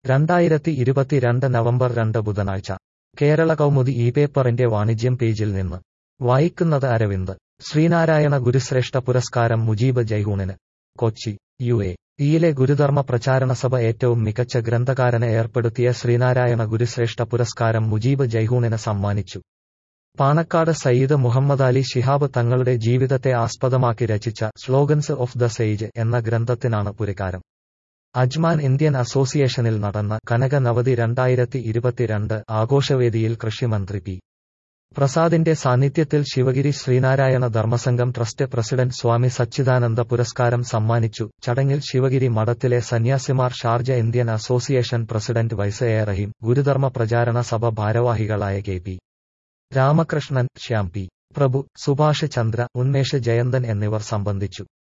രണ്ടായിരത്തി ഇരുപത്തിരണ്ട് നവംബർ രണ്ട് ബുധനാഴ്ച കേരള കൗമുദി ഈ പേപ്പറിന്റെ വാണിജ്യം പേജിൽ നിന്ന് വായിക്കുന്നത് അരവിന്ദ് ശ്രീനാരായണ ഗുരുശ്രേഷ്ഠ പുരസ്കാരം മുജീബ് ജൈഹൂണിന് കൊച്ചി യു എ ഇയിലെ ഗുരുധർമ്മ പ്രചാരണ സഭ ഏറ്റവും മികച്ച ഗ്രന്ഥകാരന് ഏർപ്പെടുത്തിയ ശ്രീനാരായണ ഗുരുശ്രേഷ്ഠ പുരസ്കാരം മുജീബ് ജൈഹൂണിന് സമ്മാനിച്ചു പാണക്കാട് സയ്യിദ് മുഹമ്മദാലി ശിഹാബ് തങ്ങളുടെ ജീവിതത്തെ ആസ്പദമാക്കി രചിച്ച സ്ലോഗൻസ് ഓഫ് ദ സെയ്ജ് എന്ന ഗ്രന്ഥത്തിനാണ് പുരസ്കാരം അജ്മാൻ ഇന്ത്യൻ അസോസിയേഷനിൽ നടന്ന കനക നവതി രണ്ടായിരത്തി ഇരുപത്തിരണ്ട് ആഘോഷവേദിയിൽ കൃഷിമന്ത്രി പി പ്രസാദിന്റെ സാന്നിധ്യത്തിൽ ശിവഗിരി ശ്രീനാരായണ ധർമ്മസംഘം ട്രസ്റ്റ് പ്രസിഡന്റ് സ്വാമി സച്ചിദാനന്ദ പുരസ്കാരം സമ്മാനിച്ചു ചടങ്ങിൽ ശിവഗിരി മഠത്തിലെ സന്യാസിമാർ Sharjah Indian association president vice A Raheem Gurudharma Pracharana Sabha ഭാരവാഹികളായ K P Ramakrishnan Shyam P Prabhu Subhash Chandra Unmesh Jayanthan എന്നിവർ സംബന്ധിച്ചു